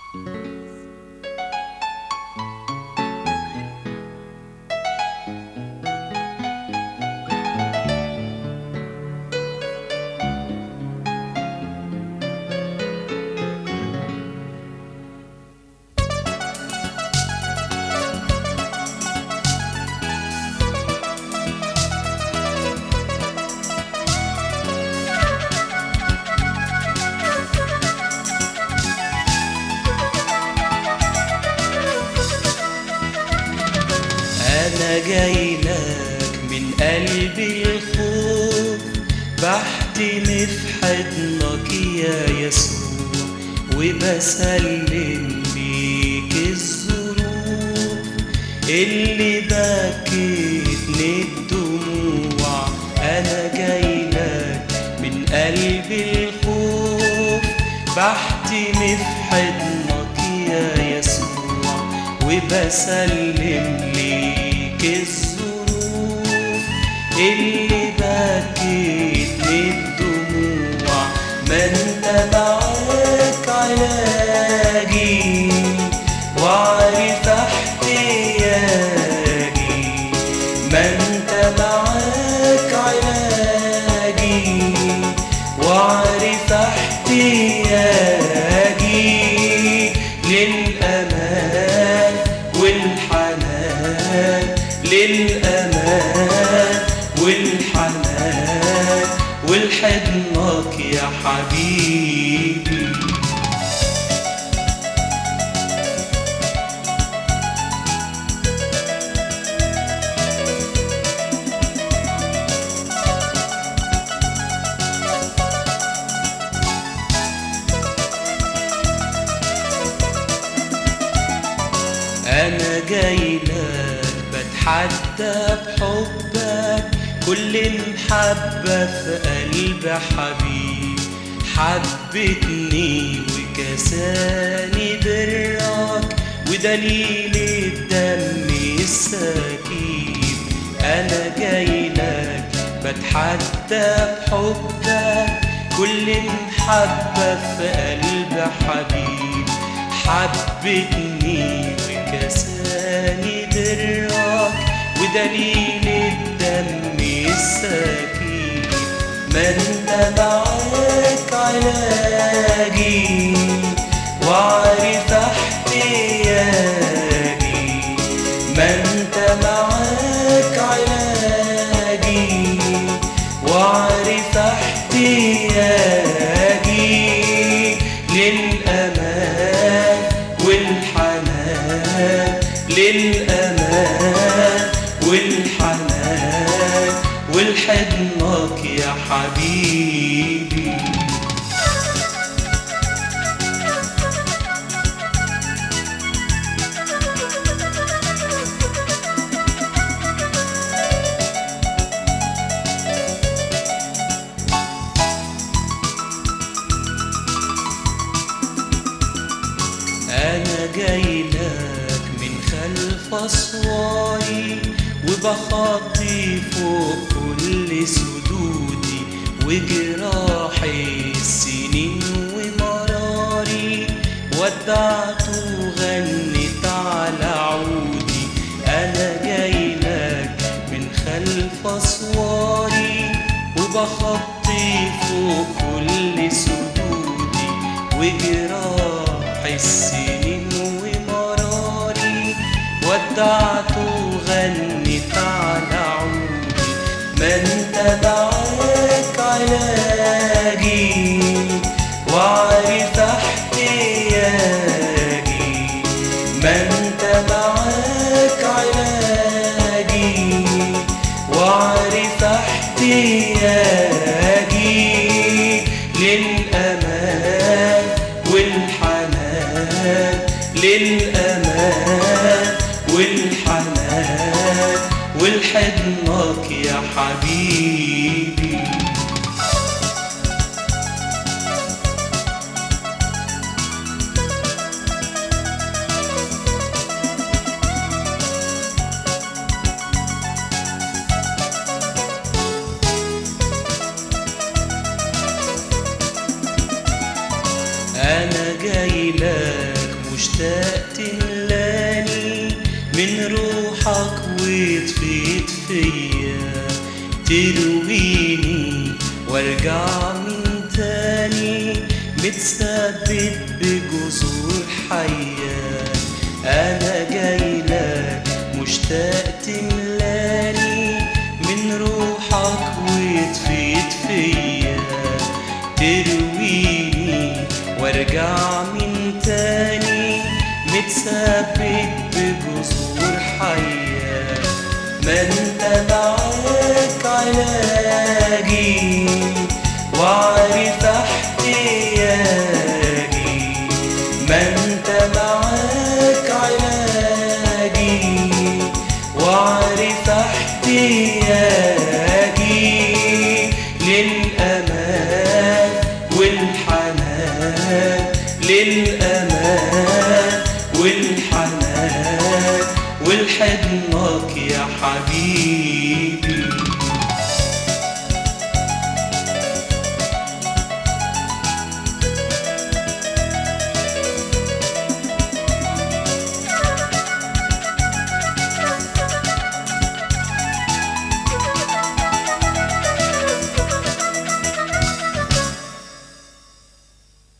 أنا جاي لك من قلبي الخوف بحتمي في حضنك يا يسوع وبسلم ليك الظروف اللي بكتني الدموع أنا جاي لك من قلبي الخوف بحتمي في حضنك يا يسوع وبسلم ليك الظروف اللي بكتني الدموع ما انت معاك علاجي وعارف احتياجي ما انت معاك علاجي وعارف احتياجي للأمان والحنان للأمان والحنان والحضنك يا حبيبي أنا جاي لك بتحدى بحبك كل محبة في قلب حبيب حبتني وكساني برك ودليل الدم السكيب أنا جاي لك بتحدى بحبك كل محبة في قلب حبيب حبتني وكساني درك ودليل الدم السكين ما انت معاك علاجي وعارف احتياجي ما انت معاك علاجي وعارف احتياجي للأمان والحنان للأمان والحنان والحضنك يا حبيبي أنا جاي لك من خلف أسواري وبخطي فوق كل سدودي وجراحي السنين ومراري ودعت وغنيت على عودي أنا جاي لك من خلف أسواري وبخطي فوق كل سدودي وجراح السنين ومراري ودعت وغنيت على عودي ما انت معاك علاجي وعارف احتياجي ما انت معاك علاجي وعارف احتياجي للأمان والحنان للأمان والحنان والحضنك يا حبيبي أنا جاي لك مشتاق تملاني من روحك وتفيد فيا ترويني وارجع من تاني متثبت بجذور حية أنا جايلك مشتاق تملاني من روحك وتفيد فيا ترويني وارجع من تاني متثبت بجذور حية ما انت معاك علاجي وعارف احتياجي ما انت معاك علاجي وعارف احتياجي للأمان والحنان للأمان والحنان والحضنك يا حبيبي